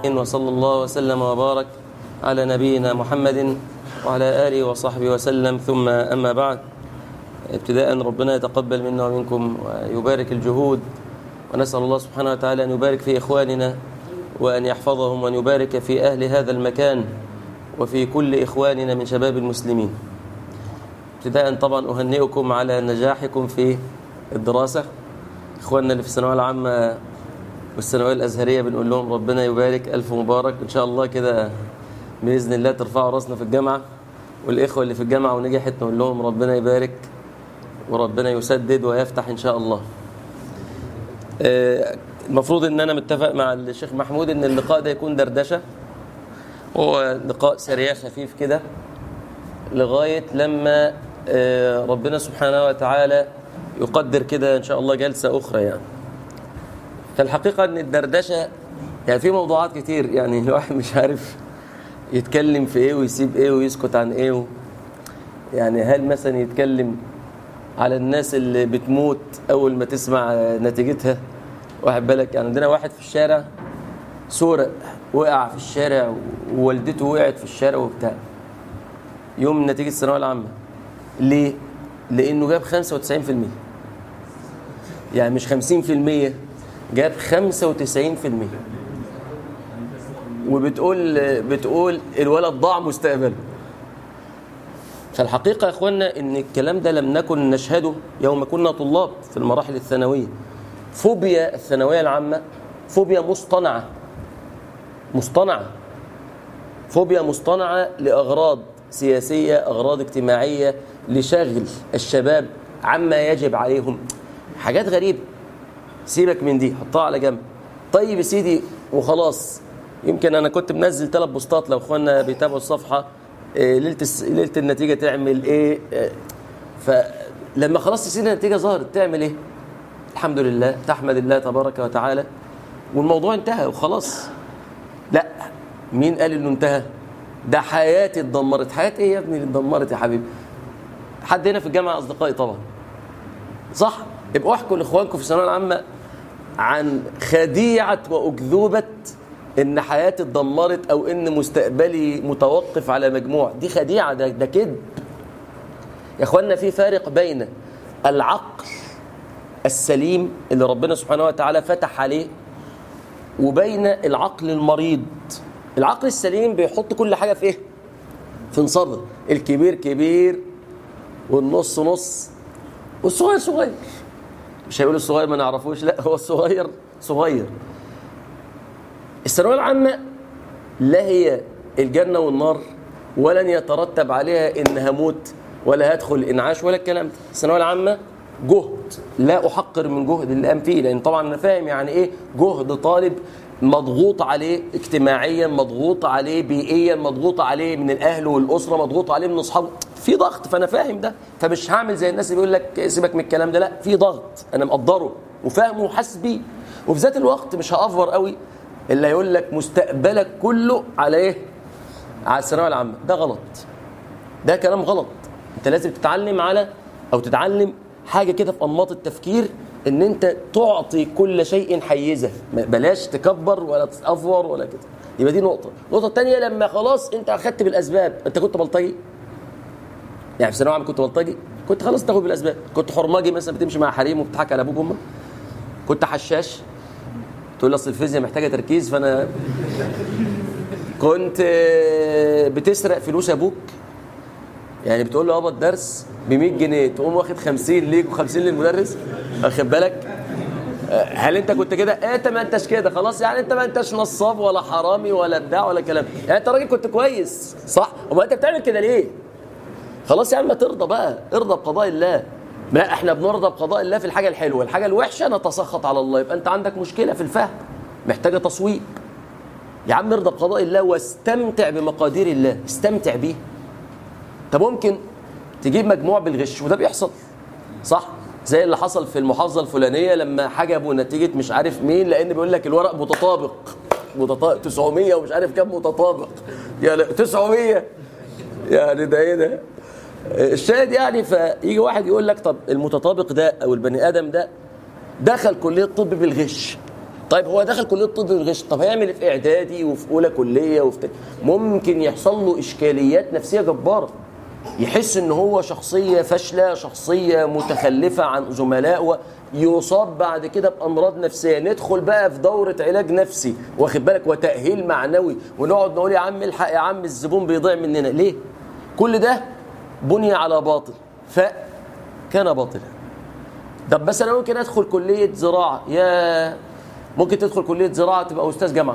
وصلى الله وسلم وبارك على نبينا محمد وعلى آله وصحبه وسلم ثم أما بعد ابتداء ربنا يتقبل منا ومنكم ويبارك الجهود ونسأل الله سبحانه وتعالى أن يبارك في إخواننا وأن يحفظهم وأن يبارك في أهل هذا المكان وفي كل إخواننا من شباب المسلمين ابتداء طبعا أهنئكم على نجاحكم في الدراسة إخواننا اللي في الثانوية العامة والثانوية الأزهرية بنقول لهم ربنا يبارك ألف مبارك إن شاء الله كده بإذن الله ترفعوا راسنا في الجامعة والإخوة اللي في الجامعة ونجحت نقول لهم ربنا يبارك وربنا يسدد ويفتح إن شاء الله المفروض ان انا متفق مع الشيخ محمود ان اللقاء ده يكون دردشه هو لقاء سريع خفيف كده لغايه لما ربنا سبحانه وتعالى يقدر كده ان شاء الله جلسه اخرى يعني فالحقيقه ان الدردشه يعني في موضوعات كتير يعني الواحد مش عارف يتكلم في ايه ويسيب ايه ويسكت عن ايه و... يعني هل مثلا يتكلم على الناس اللي بتموت اول ما تسمع نتيجتها واحد بالك يعني عندنا واحد في الشارع سورق وقع في الشارع ووالدته وقعت في الشارع وبتاع يوم نتيجه الثانويه العامه ليه لانه جاب 95% يعني مش 50% جاب 95% وبتقول بتقول الولد ضاع مستقبله فالحقيقة يا أخوانا إن الكلام ده لم نكن نشهده يوم كنا طلاب في المراحل الثانوية فوبيا الثانوية العامة فوبيا مصطنعة مصطنعة فوبيا مصطنعة لأغراض سياسية أغراض اجتماعية لشغل الشباب عما يجب عليهم حاجات غريبة سيبك من دي حطها على جنب طيب يا سيدي وخلاص يمكن أنا كنت منزل ثلاث بوستات لو إخواننا بيتابعوا الصفحة ليله ليله النتيجه تعمل ايه فلما خلاص تسير النتيجه ظهرت تعمل ايه الحمد لله تحمد الله تبارك وتعالى والموضوع انتهى وخلاص لا مين قال انه انتهى ده حياتي اتدمرت حياتي ايه يا ابني اللي اتدمرت يا حبيبي حد هنا في الجامعه اصدقائي طبعا صح ابقوا احكوا لاخوانكم في الثانويه العامه عن خديعه واكذوبه ان حياتي اتدمرت او ان مستقبلي متوقف على مجموع دي خديعه ده ده كذب يا اخوانا في فارق بين العقل السليم اللي ربنا سبحانه وتعالى فتح عليه وبين العقل المريض العقل السليم بيحط كل حاجه في ايه في نصابها الكبير كبير والنص نص والصغير صغير مش هيقول الصغير ما نعرفوش لا هو الصغير صغير الثانويه العامه لا هي الجنه والنار ولن يترتب عليها ان هموت ولا هدخل انعاش ولا الكلام ده الثانويه العامه جهد لا احقر من جهد اللي قام فيه لان طبعا انا فاهم يعني ايه جهد طالب مضغوط عليه اجتماعيا مضغوط عليه بيئيا مضغوط عليه من الاهل والاسره مضغوط عليه من اصحابه في ضغط فانا فاهم ده فمش هعمل زي الناس اللي بيقول لك سيبك من الكلام ده لا في ضغط انا مقدره وفاهمه وحاسس بيه وفي ذات الوقت مش هافور قوي اللي هيقول لك مستقبلك كله على ايه على الثانويه العامه ده غلط ده كلام غلط انت لازم تتعلم على او تتعلم حاجه كده في انماط التفكير ان انت تعطي كل شيء حيزه بلاش تكبر ولا تتافور ولا كده يبقى دي نقطه النقطه الثانيه لما خلاص انت اخدت بالاسباب انت كنت بلطجي يعني في ثانويه عامه كنت بلطجي كنت خلاص تاخد بالاسباب كنت حرمجي مثلا بتمشي مع حريم وبتضحك على ابوك وامك كنت حشاش تقول لي اصل الفيزياء محتاجه تركيز فانا كنت بتسرق فلوس ابوك يعني بتقول له يابا الدرس ب 100 جنيه تقوم واخد 50 ليك و50 للمدرس واخد بالك هل انت كنت كده ايه انت ما انتش كده خلاص يعني انت ما انتش نصاب ولا حرامي ولا بتاع ولا كلام يعني انت راجل كنت كويس صح امال انت بتعمل كده ليه خلاص يا عم ترضى بقى ارضى بقضاء الله لا احنا بنرضى بقضاء الله في الحاجه الحلوه الحاجه الوحشه نتسخط على الله يبقى انت عندك مشكله في الفهم محتاجه تصويب يا عم ارضى بقضاء الله واستمتع بمقادير الله استمتع بيه انت ممكن تجيب مجموع بالغش وده بيحصل صح زي اللي حصل في المحافظه الفلانيه لما حجبوا نتيجه مش عارف مين لان بيقول لك الورق متطابق متطابق 900 ومش عارف كام متطابق يعني 900 يعني ده ايه ده الشاهد يعني فيجي واحد يقول لك طب المتطابق ده او البني ادم ده دخل كليه الطب بالغش طيب هو دخل كليه الطب الغش طب هيعمل إيه في اعدادي وفي اولى كليه وفي ممكن يحصل له اشكاليات نفسيه جباره يحس ان هو شخصيه فاشله شخصيه متخلفه عن زملائه يصاب بعد كده بامراض نفسيه ندخل بقى في دوره علاج نفسي واخد بالك وتاهيل معنوي ونقعد نقول يا عم الحق يا عم الزبون بيضيع مننا ليه كل ده بني على باطل فكان باطلا طب بس انا ممكن ادخل كليه زراعه يا ممكن تدخل كليه زراعه تبقى استاذ جامعه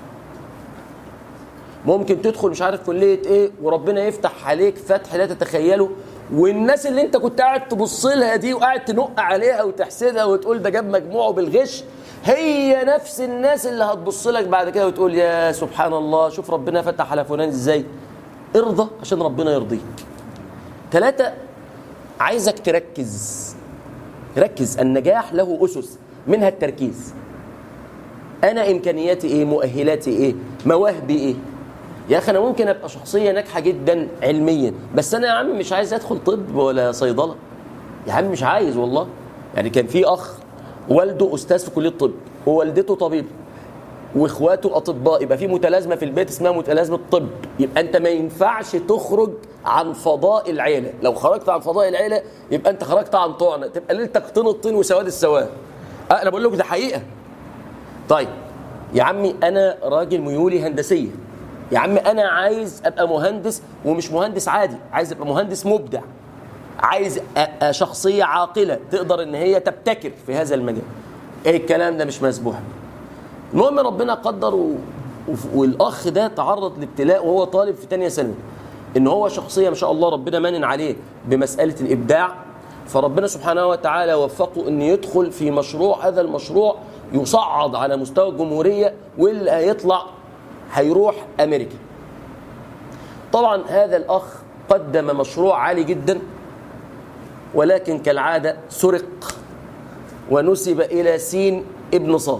ممكن تدخل مش عارف كليه ايه وربنا يفتح عليك فتح لا تتخيله والناس اللي انت كنت قاعد تبص لها دي وقاعد تنق عليها وتحسدها وتقول ده جاب مجموعه بالغش هي نفس الناس اللي هتبص لك بعد كده وتقول يا سبحان الله شوف ربنا فتح على فلان ازاي ارضى عشان ربنا يرضيك ثلاثة عايزك تركز ركز النجاح له أسس منها التركيز أنا إمكانياتي إيه مؤهلاتي إيه مواهبي إيه يا اخي انا ممكن ابقى شخصيه ناجحه جدا علميا بس انا يا عم مش عايز ادخل طب ولا صيدله يا عم مش عايز والله يعني كان في اخ والده استاذ في كليه الطب ووالدته طبيب واخواته اطباء يبقى في متلازمه في البيت اسمها متلازمه طب يبقى انت ما ينفعش تخرج عن فضاء العيله لو خرجت عن فضاء العيله يبقى انت خرجت عن طعنه تبقى ليلتك طين الطين وسواد السواد أه انا بقول لك ده حقيقه طيب يا عمي انا راجل ميولي هندسيه يا عم انا عايز ابقى مهندس ومش مهندس عادي عايز ابقى مهندس مبدع عايز شخصيه عاقله تقدر ان هي تبتكر في هذا المجال ايه الكلام ده مش مسبوح المهم ربنا قدر و... والاخ ده تعرض لابتلاء وهو طالب في ثانيه ثانوي ان هو شخصيه ما شاء الله ربنا منن عليه بمساله الابداع فربنا سبحانه وتعالى وفقه ان يدخل في مشروع هذا المشروع يصعد على مستوى الجمهوريه واللي هيطلع هيروح امريكا طبعا هذا الاخ قدم مشروع عالي جدا ولكن كالعاده سرق ونسب الى سين ابن صاد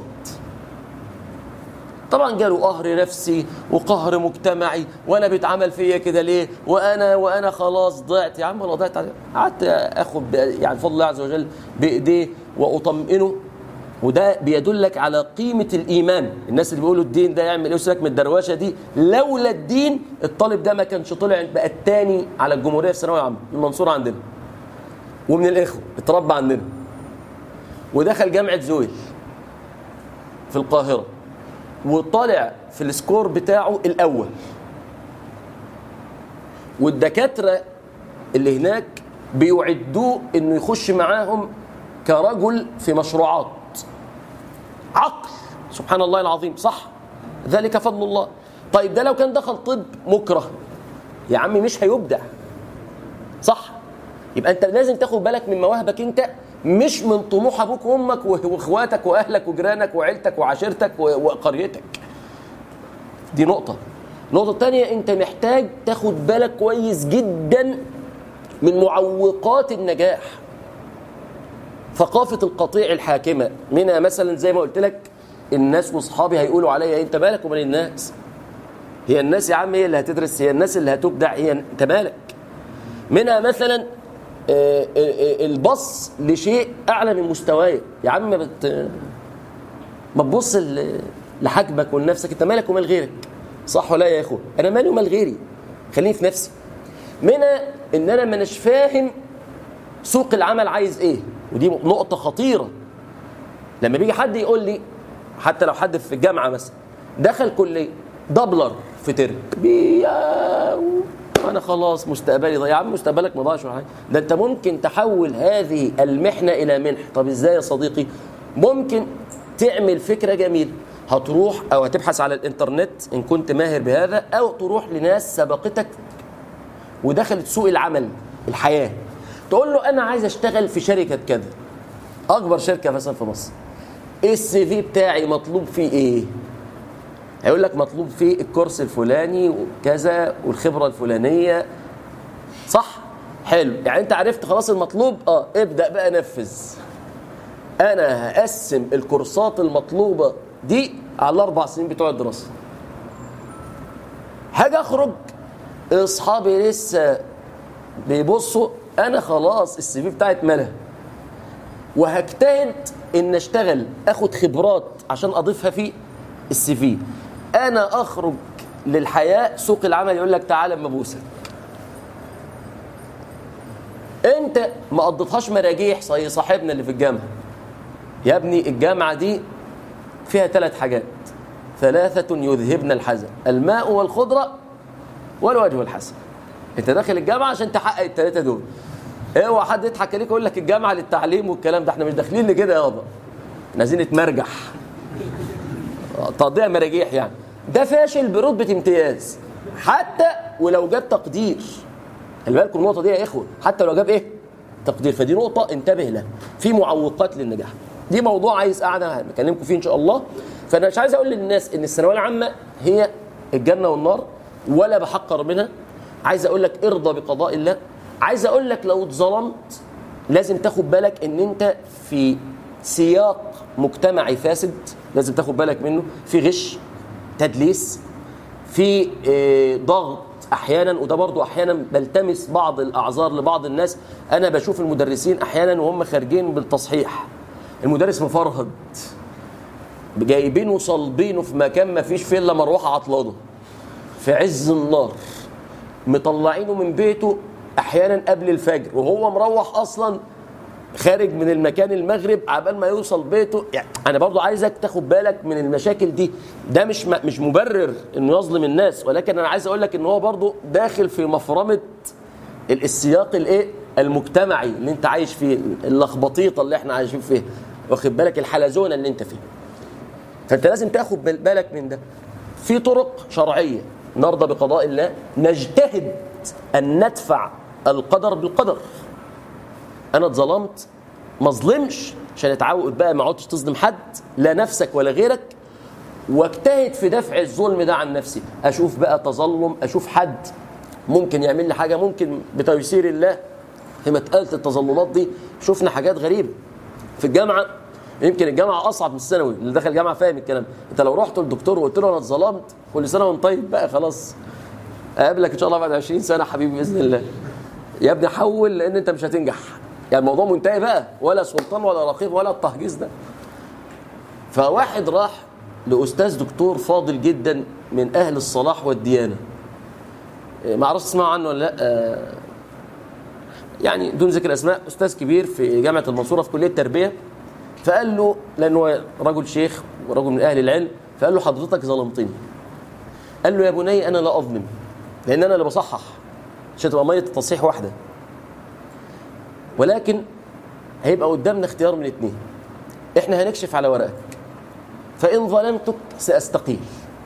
طبعا جاله قهر نفسي وقهر مجتمعي وانا بيتعمل فيا كده ليه وانا وانا خلاص ضعت يا عم ولا ضعت قعدت اخد يعني فضل الله عز وجل بايديه واطمئنه وده بيدلك على قيمة الإيمان الناس اللي بيقولوا الدين ده يعمل إيه وسيبك من الدرواشة دي لولا الدين الطالب ده ما كانش طلع بقى الثاني على الجمهورية في الثانوية العامة المنصورة عندنا ومن الإخوة اتربى عندنا ودخل جامعة زويل في القاهرة وطالع في السكور بتاعه الأول والدكاترة اللي هناك بيعدوه انه يخش معاهم كرجل في مشروعات عقل سبحان الله العظيم صح ذلك فضل الله طيب ده لو كان دخل طب مكره يا عمي مش هيبدع صح يبقى انت لازم تاخد بالك من مواهبك انت مش من طموح ابوك وامك واخواتك واهلك وجيرانك وعيلتك وعشيرتك وقريتك دي نقطة النقطة الثانية انت محتاج تاخد بالك كويس جدا من معوقات النجاح ثقافة القطيع الحاكمة منها مثلا زي ما قلت لك الناس واصحابي هيقولوا عليا انت مالك ومال الناس هي الناس يا عم هي اللي هتدرس هي الناس اللي هتبدع هي انت مالك منها مثلا آه، آه، آه، البص لشيء اعلى من مستواي يا عم ما بت ما تبص لحجمك ولنفسك انت مالك ومال غيرك صح ولا يا اخو انا مالي ومال غيري خليني في نفسي منها ان انا ما اناش فاهم سوق العمل عايز ايه ودي نقطة خطيرة لما بيجي حد يقول لي حتى لو حد في الجامعة مثلا دخل كلية دبلر في ترم انا خلاص مستقبلي ضايع يا عم مستقبلك ما ضاعش ولا حاجه ده انت ممكن تحول هذه المحنه الى منح طب ازاي يا صديقي ممكن تعمل فكره جميله هتروح او هتبحث على الانترنت ان كنت ماهر بهذا او تروح لناس سبقتك ودخلت سوق العمل الحياه تقول له انا عايز اشتغل في شركه كذا اكبر شركه مثلا في مصر ايه السي في بتاعي مطلوب فيه ايه هيقول لك مطلوب فيه الكورس الفلاني وكذا والخبره الفلانيه صح حلو يعني انت عرفت خلاص المطلوب اه ابدا بقى نفذ انا هقسم الكورسات المطلوبه دي على الاربع سنين بتوع الدراسه هاجي اخرج اصحابي لسه بيبصوا انا خلاص السي في بتاعي اتملى وهجتهد ان اشتغل اخد خبرات عشان اضيفها في السي في انا اخرج للحياه سوق العمل يقول لك تعالى اما ابوسك انت ما قضيتهاش مراجيح زي صاحبنا اللي في الجامعه يا ابني الجامعه دي فيها ثلاث حاجات ثلاثة يذهبن الحزن الماء والخضرة والوجه الحسن انت داخل الجامعة عشان تحقق الثلاثة دول اوعى حد يضحك عليك يقول لك الجامعة للتعليم والكلام ده احنا مش داخلين لكده يابا احنا عايزين نتمرجح تقضيع مراجيح يعني ده فاشل برتبة امتياز حتى ولو جاب تقدير خلي بالكم النقطة دي يا اخوة حتى لو جاب ايه تقدير فدي نقطة انتبه لها في معوقات للنجاح دي موضوع عايز قاعدة هكلمكم فيه ان شاء الله فانا مش عايز اقول للناس ان الثانويه العامه هي الجنه والنار ولا بحقر منها عايز اقول لك ارضى بقضاء الله عايز اقول لك لو اتظلمت لازم تاخد بالك ان انت في سياق مجتمعي فاسد لازم تاخد بالك منه في غش تدليس في آه، ضغط احيانا وده برضو احيانا بلتمس بعض الاعذار لبعض الناس انا بشوف المدرسين احيانا وهم خارجين بالتصحيح المدرس مفرهد جايبينه صلبينه في مكان ما فيش فيه الا مروحه عطلانه في عز النار مطلعينه من بيته احيانا قبل الفجر وهو مروح اصلا خارج من المكان المغرب عبال ما يوصل بيته يعني انا برضو عايزك تاخد بالك من المشاكل دي ده مش مش مبرر انه يظلم الناس ولكن انا عايز اقول لك ان هو برضو داخل في مفرمه السياق الايه المجتمعي اللي انت عايش فيه اللخبطيطه اللي احنا عايشين فيها واخد بالك الحلزونه اللي انت فيها فانت لازم تاخد بالك من ده في طرق شرعيه نرضى بقضاء الله نجتهد ان ندفع القدر بالقدر انا اتظلمت ما اظلمش عشان اتعود بقى ما اقعدش تظلم حد لا نفسك ولا غيرك واجتهد في دفع الظلم ده عن نفسي اشوف بقى تظلم اشوف حد ممكن يعمل لي حاجه ممكن بتيسير الله في مساله التظلمات دي شفنا حاجات غريبه في الجامعه يمكن الجامعه اصعب من الثانوي اللي دخل الجامعه فاهم الكلام انت لو رحت للدكتور وقلت له انا اتظلمت كل سنه وانت طيب بقى خلاص اقابلك ان شاء الله بعد 20 سنه حبيبي باذن الله يا ابني حول لان انت مش هتنجح يعني الموضوع منتهي بقى ولا سلطان ولا رقيب ولا التهجيس ده فواحد راح لاستاذ دكتور فاضل جدا من اهل الصلاح والديانه ما اعرفش تسمعوا عنه ولا لا يعني دون ذكر اسماء استاذ كبير في جامعه المنصوره في كليه التربيه فقال له لانه رجل شيخ ورجل من اهل العلم فقال له حضرتك ظلمتني قال له يا بني انا لا اظلم لان انا اللي بصحح عشان تبقى ميه التصحيح واحده ولكن هيبقى قدامنا اختيار من اتنين احنا هنكشف على ورقك فان ظلمتك ساستقيل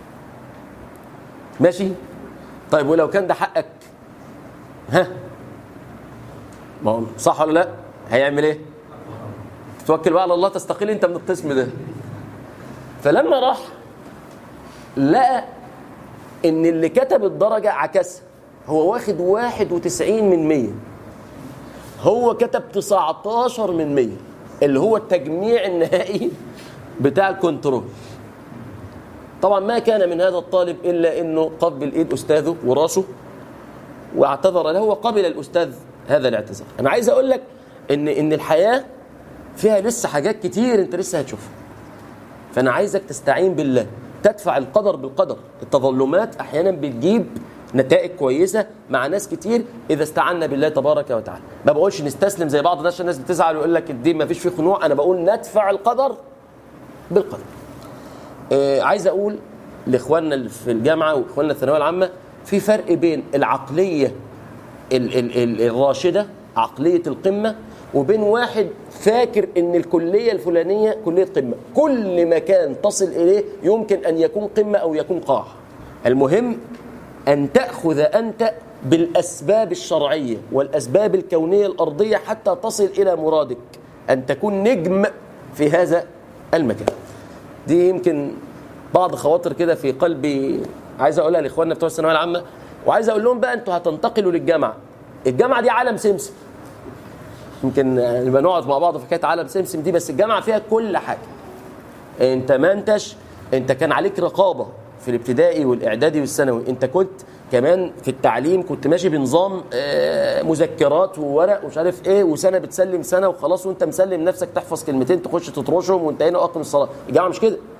ماشي طيب ولو كان ده حقك ها ما هو صح ولا لا هيعمل ايه توكل بقى على الله تستقيل انت من القسم ده فلما راح لقى ان اللي كتب الدرجة عكسها هو واخد 91 من 100 هو كتب 19 من 100 اللي هو التجميع النهائي بتاع الكنترول طبعا ما كان من هذا الطالب الا انه قبل ايد استاذه وراسه واعتذر له وقبل الاستاذ هذا الاعتذار انا عايز اقول لك ان ان الحياه فيها لسه حاجات كتير انت لسه هتشوفها فانا عايزك تستعين بالله تدفع القدر بالقدر التظلمات احيانا بتجيب نتائج كويسه مع ناس كتير اذا استعنا بالله تبارك وتعالى ما بقولش نستسلم زي بعض الناس الناس بتزعل ويقول لك الدين ما فيش فيه خنوع انا بقول ندفع القدر بالقدر آه عايز اقول لاخواننا اللي في الجامعه واخواننا الثانويه العامه في فرق بين العقليه ال ال ال الراشده عقليه القمه وبين واحد فاكر ان الكليه الفلانيه كليه قمه كل مكان تصل اليه يمكن ان يكون قمه او يكون قاع المهم ان تاخذ انت بالاسباب الشرعيه والاسباب الكونيه الارضيه حتى تصل الى مرادك ان تكون نجم في هذا المكان دي يمكن بعض خواطر كده في قلبي عايز اقولها لاخواننا بتوع الثانويه العامه وعايز اقول لهم بقى انتوا هتنتقلوا للجامعه الجامعه دي عالم سمسم يمكن نبقى نقعد مع بعض في حكايه عالم سمسم دي بس الجامعه فيها كل حاجه انت ما انتش انت كان عليك رقابه في الابتدائي والاعدادي والثانوي انت كنت كمان في التعليم كنت ماشي بنظام مذكرات وورق ومش عارف ايه وسنه بتسلم سنه وخلاص وانت مسلم نفسك تحفظ كلمتين تخش تطرشهم وانت هنا اقم الصلاه الجامعه مش كده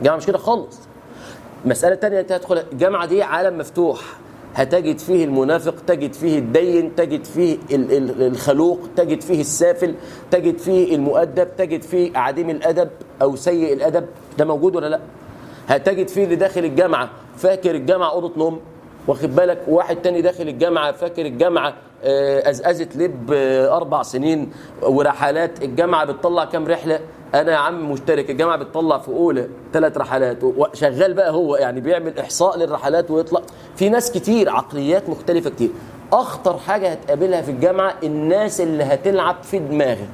الجامعه مش كده خالص مساله تانية انت هتدخل الجامعه دي عالم مفتوح هتجد فيه المنافق تجد فيه الدين تجد فيه ال- ال- الخلوق تجد فيه السافل تجد فيه المؤدب تجد فيه عديم الادب او سيء الادب ده موجود ولا لا هتجد فيه اللي داخل الجامعه فاكر الجامعه اوضه نوم واخد بالك واحد تاني داخل الجامعه فاكر الجامعه آه، ازازه لب آه، اربع سنين ورحلات الجامعه بتطلع كام رحله انا يا عم مشترك الجامعه بتطلع في اولى ثلاث رحلات وشغال بقى هو يعني بيعمل احصاء للرحلات ويطلع في ناس كتير عقليات مختلفه كتير اخطر حاجه هتقابلها في الجامعه الناس اللي هتلعب في دماغك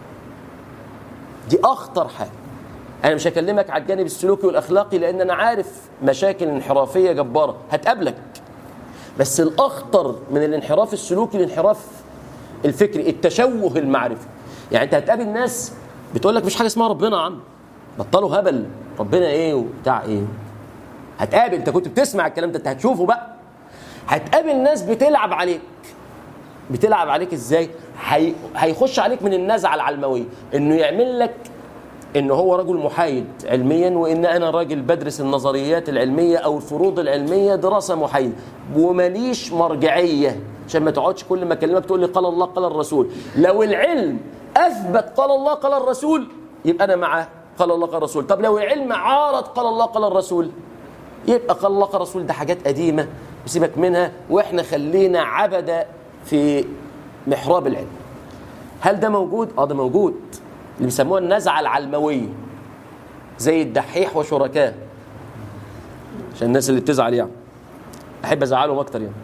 دي اخطر حاجه انا مش هكلمك على الجانب السلوكي والاخلاقي لان انا عارف مشاكل انحرافيه جباره هتقابلك بس الاخطر من الانحراف السلوكي الانحراف الفكري التشوه المعرفي يعني انت هتقابل ناس بتقول لك مش حاجه اسمها ربنا يا عم بطلوا هبل ربنا ايه وبتاع ايه هتقابل انت كنت بتسمع الكلام ده انت هتشوفه بقى هتقابل ناس بتلعب عليك بتلعب عليك ازاي هي... هيخش عليك من النزعه العلمويه انه يعمل لك ان هو رجل محايد علميا وان انا راجل بدرس النظريات العلميه او الفروض العلميه دراسه محايده وماليش مرجعيه عشان ما تقعدش كل ما اكلمك تقول لي قال الله قال الرسول لو العلم اثبت قال الله قال الرسول يبقى انا مع قال الله قال الرسول طب لو العلم عارض قال الله قال الرسول يبقى قال الله قال الرسول ده حاجات قديمه وسيبك منها واحنا خلينا عبده في محراب العلم هل ده موجود؟ اه ده موجود اللي بيسموها النزعه العلمويه زي الدحيح وشركاه عشان الناس اللي بتزعل يعني احب ازعلهم اكتر يعني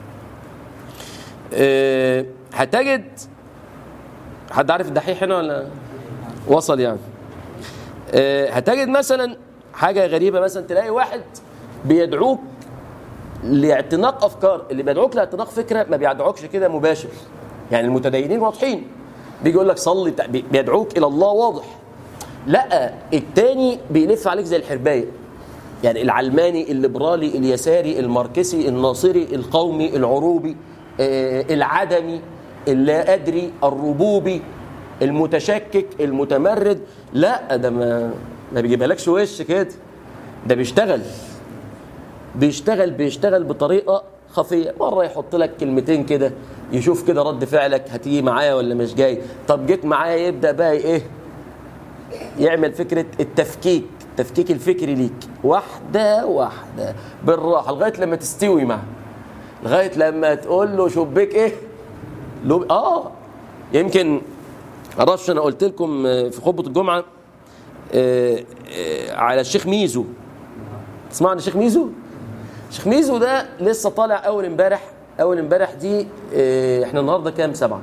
أه هتجد حد عارف الدحيح هنا ولا وصل يعني أه هتجد مثلا حاجه غريبه مثلا تلاقي واحد بيدعوك لاعتناق افكار اللي بيدعوك لاعتناق فكره ما بيدعوكش كده مباشر يعني المتدينين واضحين بيجي يقول لك صلي بتاع- بي- بيدعوك الى الله واضح لا التاني بيلف عليك زي الحربايه يعني العلماني الليبرالي اليساري الماركسي الناصري القومي العروبي آه، العدمي اللا ادري الربوبي المتشكك المتمرد لا ده ما ما بيجيبهالكش وش كده ده بيشتغل بيشتغل بيشتغل بطريقه خفيه مره يحط لك كلمتين كده يشوف كده رد فعلك هتيجي معايا ولا مش جاي طب جيت معايا يبدا بقى ايه يعمل فكره التفكيك التفكيك الفكري ليك واحده واحده بالراحه لغايه لما تستوي معاه لغايه لما تقول له شبيك ايه لو اه يمكن معرفش انا قلت لكم آه، في خطبه الجمعه آه، آه، على الشيخ ميزو تسمعوا عن الشيخ ميزو الشيخ ميزو ده لسه طالع اول امبارح اول امبارح دي آه، احنا النهارده كام سبعة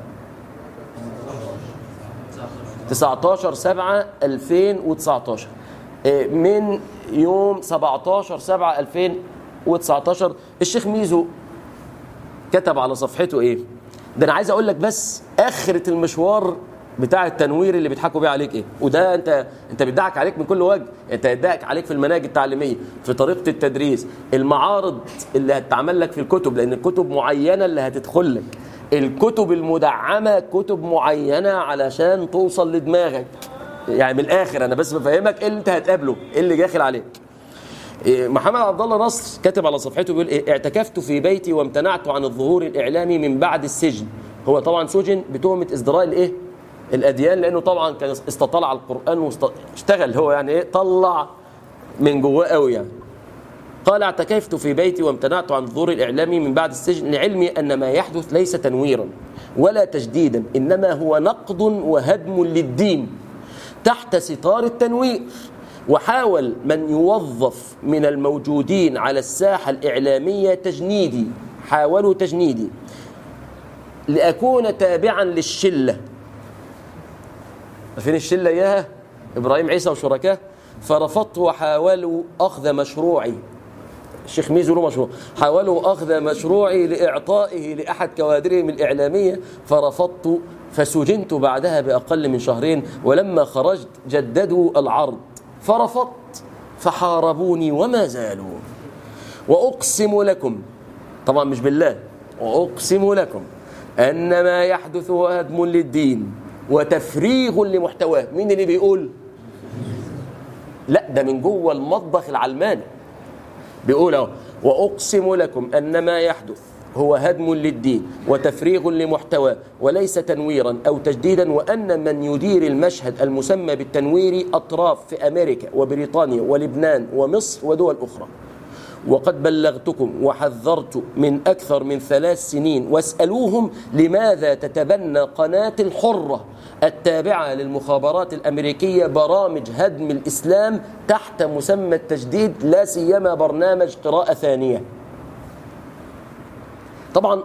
19 7 2019 آه، من يوم 17 7 2019 الشيخ ميزو كتب على صفحته ايه ده انا عايز اقول لك بس اخره المشوار بتاع التنوير اللي بيضحكوا بيه عليك ايه وده انت انت بيضحك عليك من كل وجه انت بيضحك عليك في المناهج التعليميه في طريقه التدريس المعارض اللي هتتعمل لك في الكتب لان الكتب معينه اللي هتدخل لك الكتب المدعمه كتب معينه علشان توصل لدماغك يعني من الاخر انا بس بفهمك ايه اللي انت هتقابله ايه اللي داخل عليك إيه، محمد عبد الله نصر كاتب على صفحته بيقول ايه اعتكفت في بيتي وامتنعت عن الظهور الاعلامي من بعد السجن هو طبعا سجن بتهمه ازدراء الايه الاديان لانه طبعا كان استطلع على القران واشتغل هو يعني ايه طلع من جواه قوي يعني قال اعتكفت في بيتي وامتنعت عن الظهور الاعلامي من بعد السجن لعلمي ان ما يحدث ليس تنويرا ولا تجديدا انما هو نقض وهدم للدين تحت ستار التنوير وحاول من يوظف من الموجودين على الساحة الإعلامية تجنيدي حاولوا تجنيدي لأكون تابعا للشلة فين الشلة إياها إبراهيم عيسى وشركاه فرفضت وحاولوا أخذ مشروعي الشيخ ميزو له مشروع حاولوا أخذ مشروعي لإعطائه لأحد كوادرهم الإعلامية فرفضت فسجنت بعدها بأقل من شهرين ولما خرجت جددوا العرض فرفضت فحاربوني وما زالوا وأقسم لكم طبعا مش بالله وأقسم لكم أن ما يحدث هو هدم للدين وتفريغ لمحتواه مين اللي بيقول لا ده من جوه المطبخ العلماني بيقول اهو واقسم لكم ان ما يحدث هو هدم للدين وتفريغ لمحتواه وليس تنويرا او تجديدا وان من يدير المشهد المسمى بالتنوير اطراف في امريكا وبريطانيا ولبنان ومصر ودول اخرى وقد بلغتكم وحذرت من أكثر من ثلاث سنين واسألوهم لماذا تتبنى قناة الحرة التابعة للمخابرات الأمريكية برامج هدم الإسلام تحت مسمى التجديد لا سيما برنامج قراءة ثانية طبعا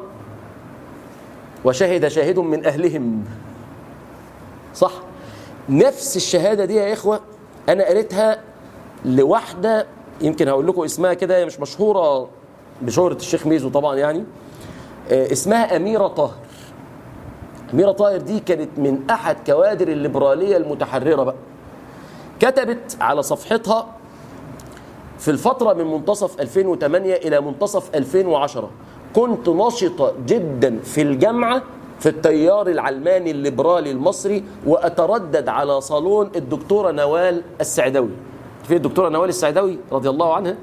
وشهد شاهد من أهلهم صح نفس الشهادة دي يا إخوة أنا قريتها لواحدة يمكن هقول لكم اسمها كده هي مش مشهورة بشهرة الشيخ ميزو طبعا يعني آه، اسمها أميرة طاهر أميرة طاهر دي كانت من أحد كوادر الليبرالية المتحررة بقى كتبت على صفحتها في الفترة من منتصف 2008 إلى منتصف 2010 كنت نشطة جدا في الجامعة في التيار العلماني الليبرالي المصري وأتردد على صالون الدكتورة نوال السعدوي في الدكتورة نوال السعدوي رضي الله عنها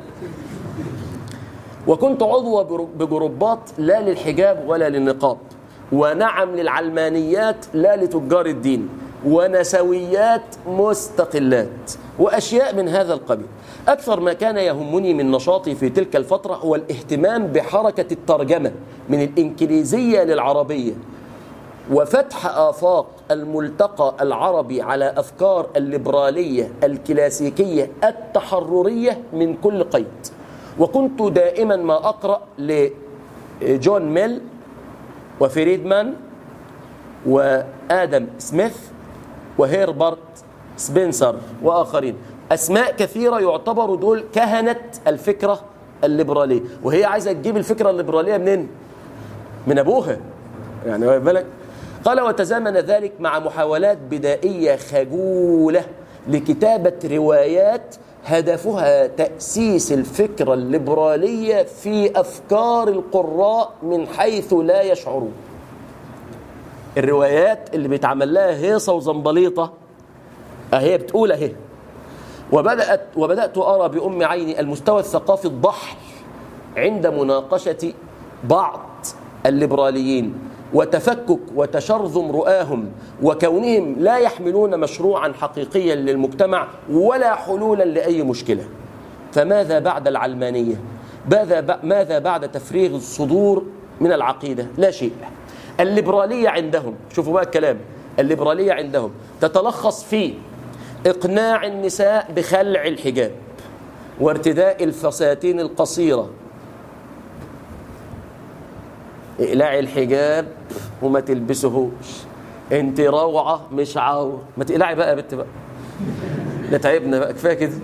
وكنت عضوة بجروبات لا للحجاب ولا للنقاب ونعم للعلمانيات لا لتجار الدين ونسويات مستقلات وأشياء من هذا القبيل أكثر ما كان يهمني من نشاطي في تلك الفترة هو الاهتمام بحركة الترجمة من الإنكليزية للعربية وفتح آفاق الملتقى العربي على أفكار الليبرالية الكلاسيكية التحررية من كل قيد وكنت دائما ما أقرأ لجون ميل وفريدمان وآدم سميث وهيربرت سبنسر وآخرين أسماء كثيرة يعتبروا دول كهنة الفكرة الليبرالية وهي عايزة تجيب الفكرة الليبرالية منين؟ من أبوها يعني بالك قال وتزامن ذلك مع محاولات بدائية خجولة لكتابة روايات هدفها تأسيس الفكرة الليبرالية في أفكار القراء من حيث لا يشعرون الروايات اللي بيتعمل لها هيصة وزنبليطة أهي بتقول أهي وبدأت وبدأت أرى بأم عيني المستوى الثقافي الضحل عند مناقشة بعض الليبراليين وتفكك وتشرذم رؤاهم وكونهم لا يحملون مشروعا حقيقيا للمجتمع ولا حلولا لأي مشكلة فماذا بعد العلمانية ماذا بعد تفريغ الصدور من العقيدة لا شيء الليبرالية عندهم شوفوا بقى الكلام الليبرالية عندهم تتلخص في إقناع النساء بخلع الحجاب وارتداء الفساتين القصيرة اقلعي الحجاب وما تلبسهوش انت روعه مش عوره ما تقلعي بقى يا بنت بقى ده تعبنا بقى كفايه كده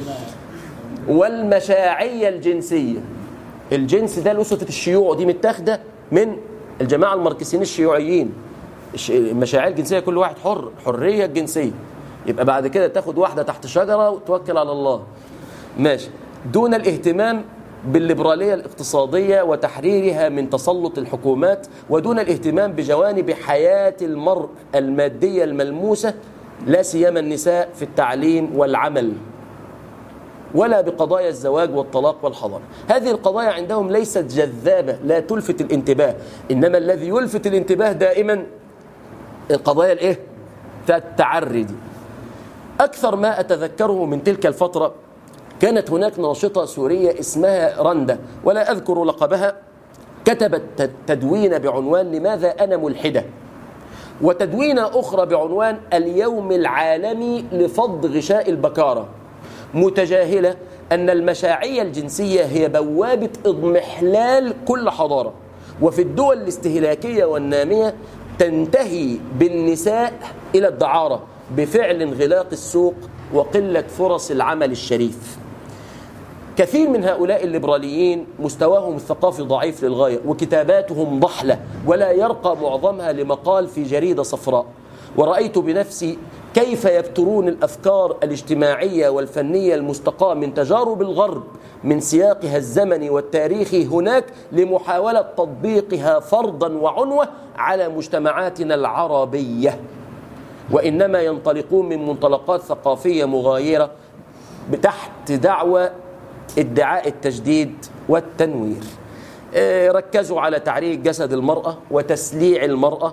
والمشاعيه الجنسيه الجنس ده لسطة الشيوع دي متاخده من الجماعه الماركسيين الشيوعيين المشاعيه الجنسيه كل واحد حر حريه الجنسيه يبقى بعد كده تاخد واحده تحت شجره وتوكل على الله ماشي دون الاهتمام بالليبرالية الاقتصادية وتحريرها من تسلط الحكومات ودون الاهتمام بجوانب حياة المرء المادية الملموسة لا سيما النساء في التعليم والعمل ولا بقضايا الزواج والطلاق والحضانة هذه القضايا عندهم ليست جذابة لا تلفت الانتباه إنما الذي يلفت الانتباه دائما القضايا الايه التعري دي أكثر ما أتذكره من تلك الفترة كانت هناك ناشطة سورية اسمها رندا ولا أذكر لقبها كتبت تدوين بعنوان لماذا أنا ملحدة وتدوينة أخرى بعنوان اليوم العالمي لفض غشاء البكارة متجاهلة أن المشاعية الجنسية هي بوابة اضمحلال كل حضارة وفي الدول الاستهلاكية والنامية تنتهي بالنساء إلى الدعارة بفعل انغلاق السوق وقلة فرص العمل الشريف كثير من هؤلاء الليبراليين مستواهم الثقافي ضعيف للغاية وكتاباتهم ضحلة ولا يرقى معظمها لمقال في جريدة صفراء ورأيت بنفسي كيف يبترون الأفكار الاجتماعية والفنية المستقاة من تجارب الغرب من سياقها الزمني والتاريخي هناك لمحاولة تطبيقها فرضا وعنوة على مجتمعاتنا العربية وإنما ينطلقون من منطلقات ثقافية مغايرة تحت دعوة ادعاء التجديد والتنوير آه، ركزوا على تعريج جسد المرأة وتسليع المرأة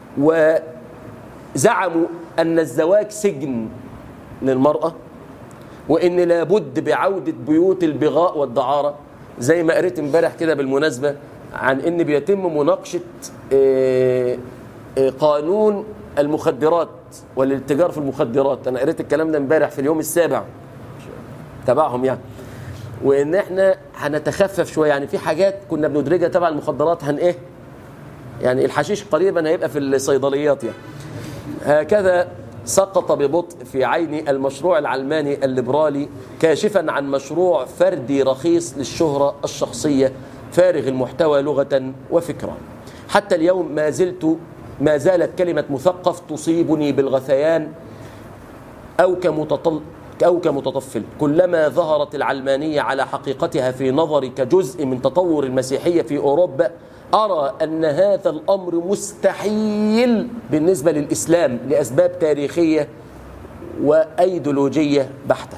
وزعموا أن الزواج سجن للمرأة وإن لابد بعودة بيوت البغاء والدعارة زي ما قريت امبارح كده بالمناسبة عن إن بيتم مناقشة آه، آه، قانون المخدرات والاتجار في المخدرات أنا قريت الكلام ده امبارح في اليوم السابع تبعهم يعني وان احنا هنتخفف شويه يعني في حاجات كنا بندرجها تبع المخدرات هن ايه يعني الحشيش قريبا هيبقى في الصيدليات يعني هكذا سقط ببطء في عين المشروع العلماني الليبرالي كاشفا عن مشروع فردي رخيص للشهرة الشخصية فارغ المحتوى لغة وفكرة حتى اليوم ما زلت ما زالت كلمة مثقف تصيبني بالغثيان أو كمتطل أو كمتطفل كلما ظهرت العلمانية على حقيقتها في نظري كجزء من تطور المسيحية في أوروبا أرى أن هذا الأمر مستحيل بالنسبة للإسلام لأسباب تاريخية وأيديولوجية بحتة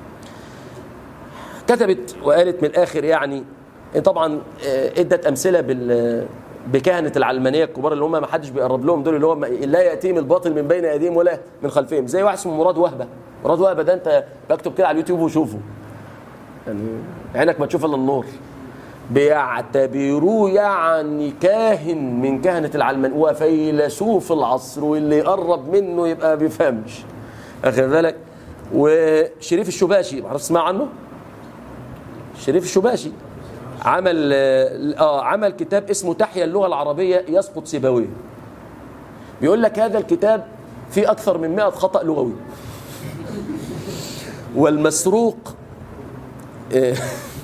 كتبت وقالت من الآخر يعني طبعا آه، ادت أمثلة بال بكهنة العلمانية الكبار اللي هم ما حدش بيقرب لهم دول اللي هم لا يأتيهم الباطل من بين أيديهم ولا من خلفهم زي واحد اسمه مراد وهبة مراد وهبة ده أنت بكتب كده على اليوتيوب وشوفه يعني عينك ما تشوف إلا النور بيعتبروه يعني كاهن من كهنة العلمان وفيلسوف العصر واللي يقرب منه يبقى بيفهمش أخذ بالك وشريف الشباشي معرفش تسمع عنه شريف الشباشي عمل اه عمل كتاب اسمه تحيا اللغة العربية يسقط سيبويه بيقول لك هذا الكتاب فيه أكثر من 100 خطأ لغوي والمسروق آه،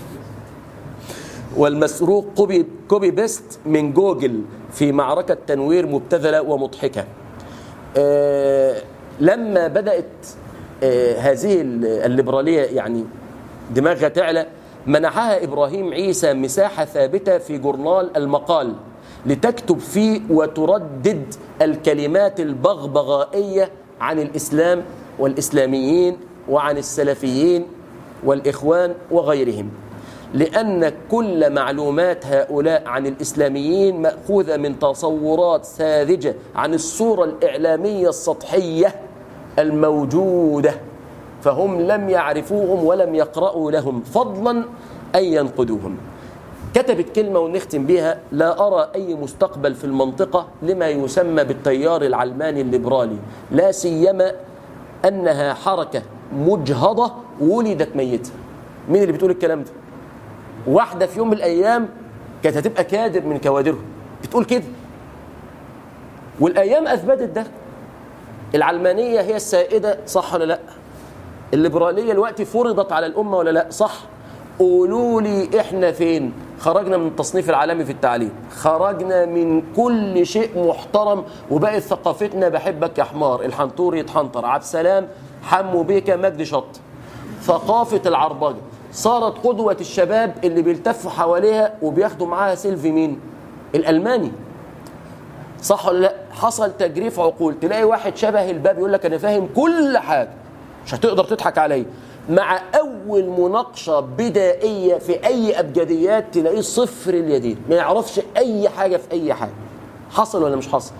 والمسروق كوبي كوبي بيست من جوجل في معركة تنوير مبتذلة ومضحكة آه، لما بدأت آه، هذه الليبرالية يعني دماغها تعلى منحها إبراهيم عيسى مساحة ثابتة في جورنال المقال لتكتب فيه وتردد الكلمات البغبغائية عن الإسلام والإسلاميين وعن السلفيين والإخوان وغيرهم لأن كل معلومات هؤلاء عن الإسلاميين مأخوذة من تصورات ساذجة عن الصورة الإعلامية السطحية الموجودة فهم لم يعرفوهم ولم يقرأوا لهم فضلا أن ينقدوهم كتبت كلمة ونختم بها لا أرى أي مستقبل في المنطقة لما يسمى بالتيار العلماني الليبرالي لا سيما أنها حركة مجهضة ولدت ميتة مين اللي بتقول الكلام ده واحدة في يوم من الأيام كانت هتبقى كادر من كوادرهم بتقول كده والأيام أثبتت ده العلمانية هي السائدة صح ولا لا الليبرالية الوقت فرضت على الأمة ولا لا صح قولوا لي إحنا فين خرجنا من التصنيف العالمي في التعليم خرجنا من كل شيء محترم وبقت ثقافتنا بحبك يا حمار الحنطور يتحنطر عبد السلام حمو بيكا مجدي شط ثقافة العربجة صارت قدوة الشباب اللي بيلتفوا حواليها وبياخدوا معاها سيلفي مين الألماني صح ولا لا حصل تجريف عقول تلاقي واحد شبه الباب يقول لك أنا فاهم كل حاجة مش هتقدر تضحك عليا مع أول مناقشة بدائية في أي أبجديات تلاقيه صفر اليدين ما يعرفش أي حاجة في أي حاجة حصل ولا مش حصل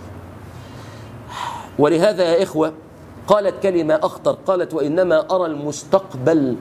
ولهذا يا إخوة قالت كلمة أخطر قالت وإنما أرى المستقبل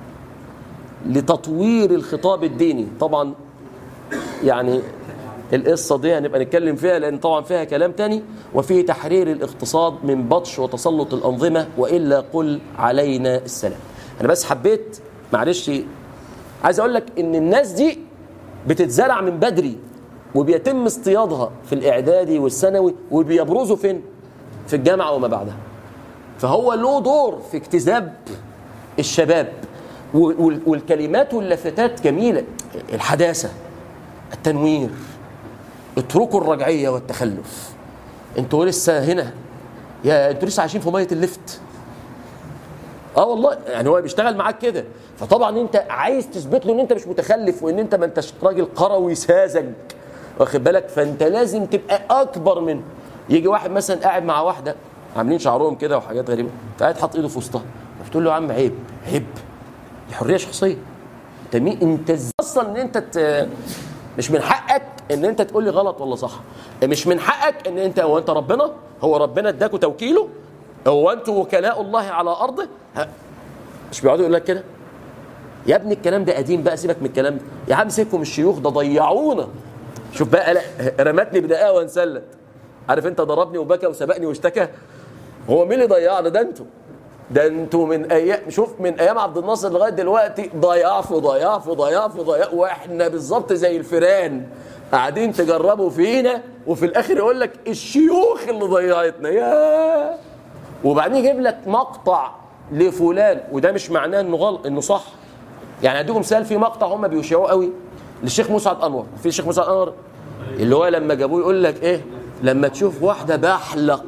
لتطوير الخطاب الديني طبعا يعني القصة دي هنبقى نتكلم فيها لأن طبعا فيها كلام تاني وفيه تحرير الاقتصاد من بطش وتسلط الأنظمة وإلا قل علينا السلام أنا بس حبيت معلش عايز أقول لك إن الناس دي بتتزرع من بدري وبيتم اصطيادها في الإعدادي والثانوي وبيبرزوا فين؟ في الجامعة وما بعدها فهو له دور في اكتساب الشباب والكلمات واللافتات جميلة الحداثة التنوير اتركوا الرجعية والتخلف انتوا لسه هنا يا انتوا لسه عايشين في مية اللفت اه والله يعني هو بيشتغل معاك كده فطبعا انت عايز تثبت له ان انت مش متخلف وان انت ما انتش راجل قروي ساذج واخد بالك فانت لازم تبقى اكبر منه يجي واحد مثلا قاعد مع واحده عاملين شعرهم كده وحاجات غريبه فقاعد حاط ايده في وسطها فتقول له يا عم عيب عيب دي حريه شخصيه انت مين انت إزاي اصلا ان انت ت... مش من حقك ان انت تقول لي غلط ولا صح مش من حقك ان انت هو انت ربنا هو ربنا اداكوا توكيله هو انتوا وكلاء الله على ارضه ها، مش بيقعدوا يقول لك كده يا ابني الكلام ده قديم بقى سيبك من الكلام ده يا عم سيبكم الشيوخ ده ضيعونا شوف بقى لا رمتني بدقيقه وانسلت عارف انت ضربني وبكى وسبقني واشتكى هو مين اللي ضيعنا ده انتوا ده انتوا من ايام شوف من ايام عبد الناصر لغايه دلوقتي ضياع في ضياع في ضياع في ضياع واحنا بالظبط زي الفيران قاعدين تجربوا فينا وفي الاخر يقول لك الشيوخ اللي ضيعتنا يا وبعدين يجيب لك مقطع لفلان وده مش معناه انه غلط انه صح يعني اديكم مثال في مقطع هم بيشيعوه قوي للشيخ مسعد انور في الشيخ مسعد انور اللي هو لما جابوه يقول لك ايه لما تشوف واحده بحلق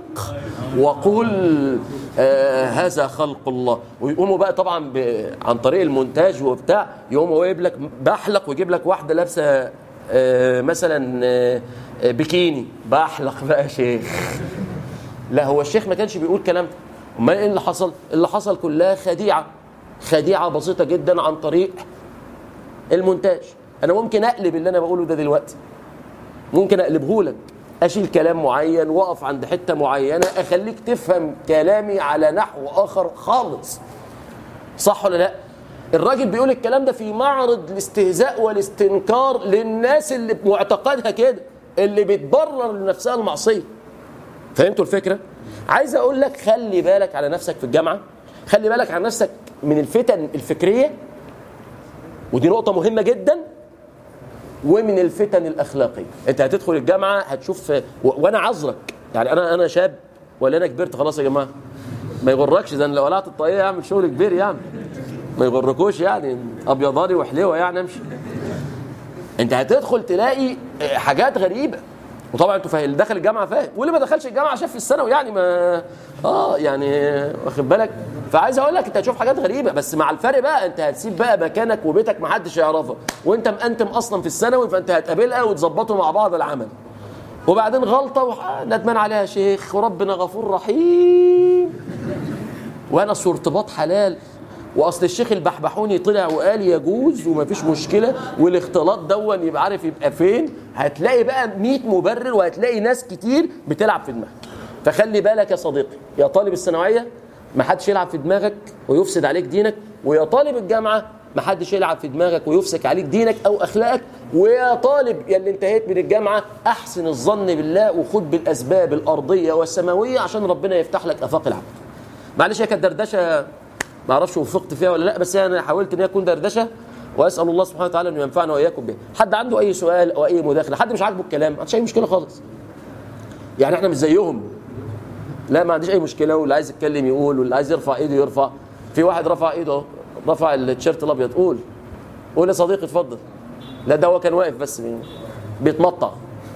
وقل آه هذا خلق الله ويقوموا بقى طبعا ب... عن طريق المونتاج وبتاع يقوموا هو يجيب لك بحلق ويجيب لك واحده لابسه آه مثلا آه آه، بكيني بحلق بقى يا شيخ لا هو الشيخ ما كانش بيقول كلام ده امال ايه اللي حصل اللي حصل كلها خديعه خديعه بسيطه جدا عن طريق المونتاج انا ممكن اقلب اللي انا بقوله ده دلوقتي ممكن اقلبه لك اشيل كلام معين واقف عند حته معينه اخليك تفهم كلامي على نحو اخر خالص صح ولا لا الراجل بيقول الكلام ده في معرض الاستهزاء والاستنكار للناس اللي بمعتقدها كده اللي بتبرر لنفسها المعصيه فهمتوا الفكره عايز اقول لك خلي بالك على نفسك في الجامعه خلي بالك على نفسك من الفتن الفكريه ودي نقطه مهمه جدا ومن الفتن الاخلاقيه انت هتدخل الجامعه هتشوف و... وانا عذرك يعني انا انا شاب ولا انا كبرت خلاص يا جماعه ما يغركش ده انا لو قلعت الطاقيه اعمل شغل كبير يعني ما يغركوش يعني ابيضاني وحلوه يعني امشي انت هتدخل تلاقي حاجات غريبه وطبعا انتوا فاهم اللي دخل الجامعه فاهم واللي ما دخلش الجامعه شاف في الثانوي يعني ما اه يعني واخد بالك فعايز اقول لك انت هتشوف حاجات غريبه بس مع الفرق بقى انت هتسيب بقى مكانك وبيتك ما حدش يعرفها وانت مأنتم اصلا في الثانوي فانت هتقابلها وتظبطوا مع بعض العمل وبعدين غلطه وح- ندمان عليها يا شيخ وربنا غفور رحيم وانا أصل ارتباط حلال واصل الشيخ البحبحوني طلع وقال يجوز ومفيش مشكله والاختلاط دون يبقى عارف يبقى فين هتلاقي بقى 100 مبرر وهتلاقي ناس كتير بتلعب في دماغك فخلي بالك يا صديقي يا طالب الثانويه ما حدش يلعب في دماغك ويفسد عليك دينك ويا طالب الجامعه ما حدش يلعب في دماغك ويفسك عليك دينك او اخلاقك ويا طالب يا اللي انتهيت من الجامعه احسن الظن بالله وخد بالاسباب الارضيه والسماويه عشان ربنا يفتح لك افاق العمل معلش هي كانت دردشه ما اعرفش وفقت فيها ولا لا بس انا حاولت ان هي تكون دردشه واسال الله سبحانه وتعالى انه ينفعنا واياكم بها حد عنده اي سؤال او اي مداخله حد مش عاجبه الكلام ما عندوش اي مشكله خالص يعني احنا مش زيهم لا ما عنديش اي مشكله واللي عايز يتكلم يقول واللي عايز يرفع ايده يرفع في واحد رفع ايده اهو رفع التيشيرت الابيض قول قول يا صديقي اتفضل لا ده هو كان واقف بس بيتمطع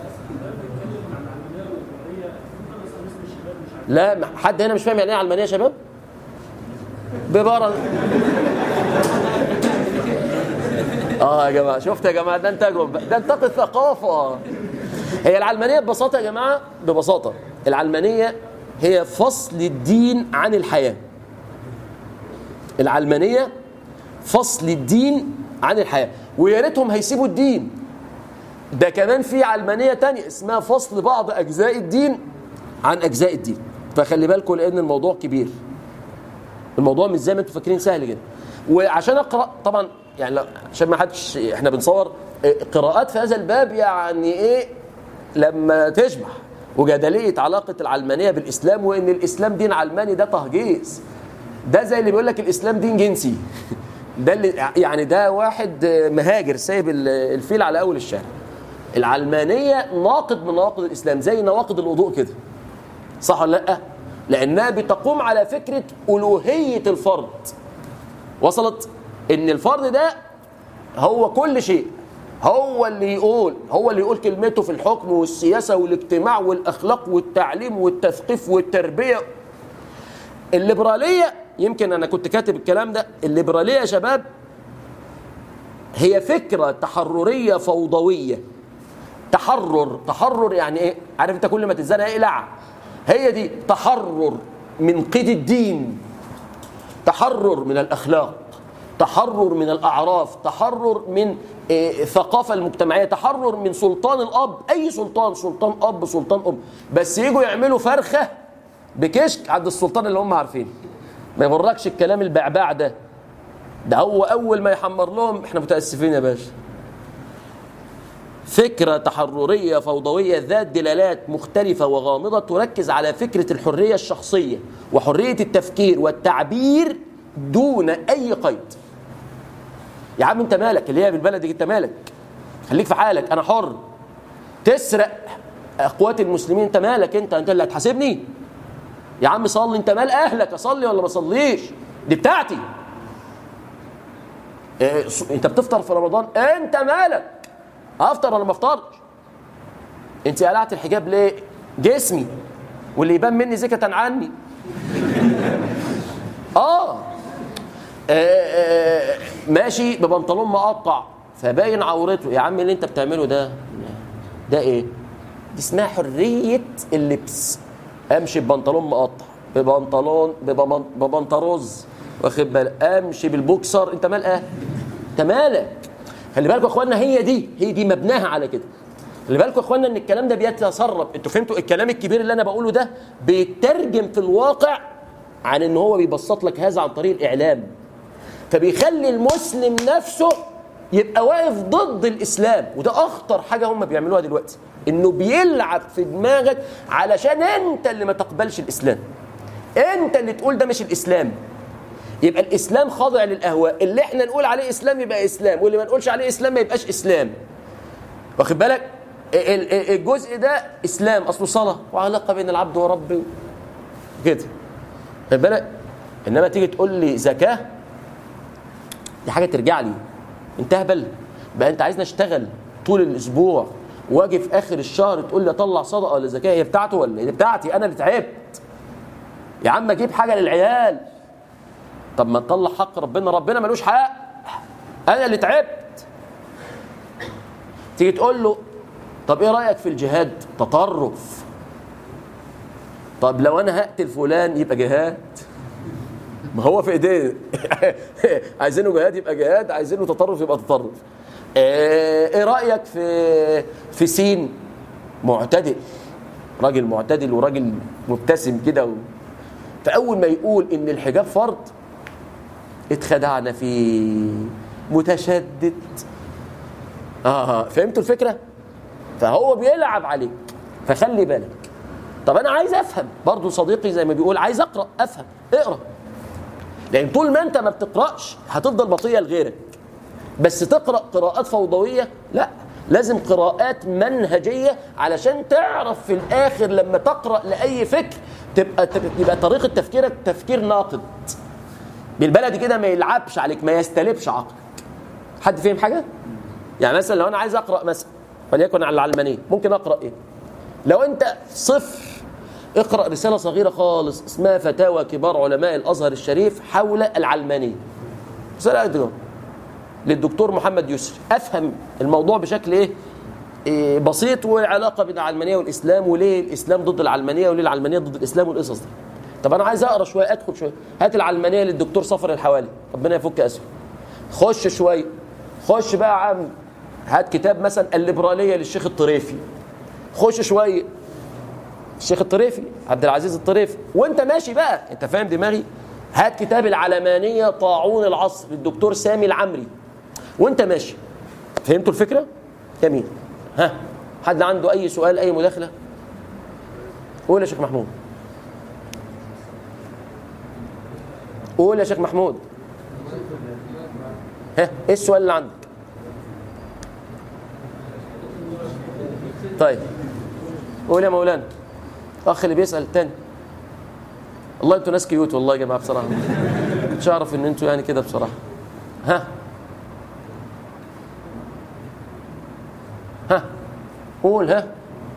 لا ما- حد هنا مش فاهم يعني ايه علمانيه يا شباب ببرة اه يا جماعه شفت يا جماعه ده انتاجهم بقى. ده انتاج الثقافه هي العلمانيه ببساطه يا جماعه ببساطه العلمانيه هي فصل الدين عن الحياه العلمانيه فصل الدين عن الحياه ويا ريتهم هيسيبوا الدين ده كمان في علمانيه تانية اسمها فصل بعض اجزاء الدين عن اجزاء الدين فخلي بالكم لان الموضوع كبير الموضوع مش زي ما انتم فاكرين سهل كده وعشان اقرا طبعا يعني لا- عشان ما حدش احنا بنصور اه، قراءات في هذا الباب يعني ايه لما تشبع وجدليه علاقه العلمانيه بالاسلام وان الاسلام دين علماني ده تهجيص ده زي اللي بيقول لك الاسلام دين جنسي ده اللي يعني ده واحد اه، مهاجر سايب ال- الفيل على اول الشارع العلمانيه ناقض من نواقض الاسلام زي نواقض الوضوء كده صح ولا لا لانها بتقوم على فكره الوهيه الفرد وصلت ان الفرد ده هو كل شيء هو اللي يقول هو اللي يقول كلمته في الحكم والسياسه والاجتماع والاخلاق والتعليم والتثقيف والتربيه الليبراليه يمكن انا كنت كاتب الكلام ده الليبراليه يا شباب هي فكره تحرريه فوضويه تحرر تحرر يعني ايه عارف انت كل ما تتزنق اقلع هي دي تحرر من قيد الدين تحرر من الاخلاق تحرر من الأعراف تحرر من الثقافة المجتمعية تحرر من سلطان الأب أي سلطان سلطان أب سلطان أم بس يجوا يعملوا فرخة بكشك عند السلطان اللي هم عارفينه ما يغركش الكلام البعبع ده ده هو أول ما يحمر لهم احنا متأسفين يا باشا فكرة تحررية فوضوية ذات دلالات مختلفة وغامضة تركز على فكرة الحرية الشخصية وحرية التفكير والتعبير دون أي قيد يا عم انت مالك اللي هي بالبلد انت مالك خليك في حالك انا حر تسرق اقوات المسلمين انت مالك انت انت اللي هتحاسبني يا عم صلي انت مال اهلك اصلي ولا ما اصليش دي بتاعتي إيه انت بتفطر في رمضان انت مالك افطر ولا ما افطرش انت قلعت الحجاب ليه جسمي واللي يبان مني زكة عني آه. آه, آه ماشي ببنطلون مقطع فباين عورته يا عم اللي انت بتعمله ده ده ايه دي اسمها حرية اللبس امشي ببنطلون مقطع ببنطلون ببنطروز واخد بالك امشي بالبوكسر انت مال ايه انت مالك خلي بالكم يا اخوانا هي دي هي دي مبناها على كده خلي بالكم يا اخوانا ان الكلام ده بيتسرب انتوا فهمتوا الكلام الكبير اللي انا بقوله ده بيترجم في الواقع عن ان هو بيبسط لك هذا عن طريق الاعلام فبيخلي المسلم نفسه يبقى واقف ضد الاسلام وده اخطر حاجه هم بيعملوها دلوقتي انه بيلعب في دماغك علشان انت اللي ما تقبلش الاسلام انت اللي تقول ده مش الاسلام يبقى الاسلام خاضع للاهواء اللي احنا نقول عليه اسلام يبقى اسلام واللي ما نقولش عليه اسلام ما يبقاش اسلام واخد بالك الجزء ده اسلام اصله صلاه وعلاقه بين العبد وربه كده خد بالك انما تيجي تقول لي زكاه دي حاجه ترجع لي انت هبل بقى انت عايزني اشتغل طول الاسبوع واجي في اخر الشهر تقول لي اطلع صدقه ولا زكاه هي بتاعته ولا هي بتاعتي انا اللي تعبت يا عم اجيب حاجه للعيال طب ما نطلع حق ربنا ربنا ملوش حق انا اللي تعبت تيجي تقول له طب ايه رايك في الجهاد تطرف طب لو انا هقتل فلان يبقى جهاد ما هو في ايديه عايزينه جهاد يبقى جهاد عايزينه تطرف يبقى تطرف ايه رايك في في سين معتدل راجل معتدل وراجل مبتسم كده و... فاول ما يقول ان الحجاب فرض اتخدعنا فيه متشدد اه فهمتوا الفكره فهو بيلعب عليك فخلي بالك طب انا عايز افهم برضو صديقي زي ما بيقول عايز اقرا افهم اقرا لان طول ما انت ما بتقراش هتفضل بطيء لغيرك بس تقرا قراءات فوضويه لا لازم قراءات منهجيه علشان تعرف في الاخر لما تقرا لاي فكر تبقى تبقى طريقه تفكيرك تفكير ناقد بالبلدي كده ما يلعبش عليك ما يستلبش عقلك حد فهم حاجه يعني مثلا لو انا عايز اقرا مثلا وليكن على العلمانيه ممكن اقرا ايه لو انت صفر اقرا رساله صغيره خالص اسمها فتاوى كبار علماء الازهر الشريف حول العلمانيه رساله قد للدكتور محمد يسري افهم الموضوع بشكل ايه, إيه بسيط وعلاقه بين العلمانيه والاسلام وليه الاسلام ضد العلمانيه وليه العلمانيه ضد الاسلام والقصص دي طب انا عايز اقرا شويه ادخل شويه هات العلمانيه للدكتور صفر الحوالي ربنا يفك اسره خش شويه خش بقى يا عم هات كتاب مثلا الليبراليه للشيخ الطريفي خش شويه الشيخ الطريفي عبد العزيز الطريفي وانت ماشي بقى انت فاهم دماغي هات كتاب العلمانيه طاعون العصر للدكتور سامي العمري وانت ماشي فهمتوا الفكره جميل ها حد عنده اي سؤال اي مداخله قول يا شيخ محمود قول يا شيخ محمود ها ايه السؤال اللي عندك طيب قول يا مولانا اخ اللي بيسال التاني والله انتوا ناس كيوت والله يا جماعه بصراحه كنتش اعرف ان انتوا يعني كده بصراحه ها ها قول ها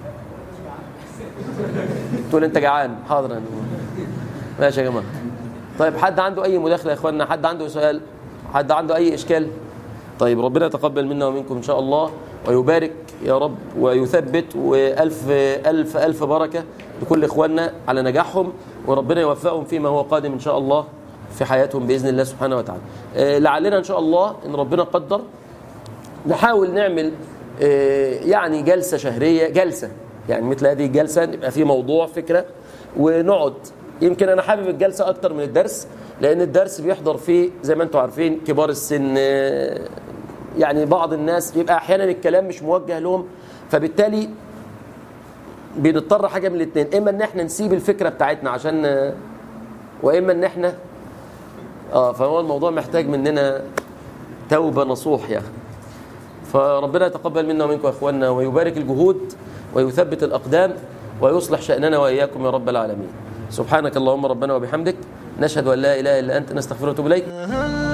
تقول انت جعان حاضر ماشي يا جماعه طيب حد عنده اي مداخله يا اخوانا حد عنده سؤال حد عنده اي اشكال طيب ربنا يتقبل منا ومنكم ان شاء الله ويبارك يا رب ويثبت والف الف الف بركه لكل اخواننا على نجاحهم وربنا يوفقهم فيما هو قادم ان شاء الله في حياتهم باذن الله سبحانه وتعالى آه، لعلنا ان شاء الله ان ربنا قدر نحاول نعمل آه، يعني جلسه شهريه جلسه يعني مثل هذه الجلسه يبقى في موضوع فكره ونقعد يمكن انا حابب الجلسه اكتر من الدرس لان الدرس بيحضر فيه زي ما انتم عارفين كبار السن آه، يعني بعض الناس بيبقى احيانا الكلام مش موجه لهم فبالتالي بنضطر حاجه من الاثنين اما ان احنا نسيب الفكره بتاعتنا عشان آه، واما ان احنا اه فهو الموضوع محتاج مننا توبه نصوح يا اخي فربنا يتقبل منا ومنكم يا اخواننا ويبارك الجهود ويثبت الاقدام ويصلح شاننا واياكم يا رب العالمين سبحانك اللهم ربنا وبحمدك نشهد ان لا اله الا انت نستغفرك ونتوب اليك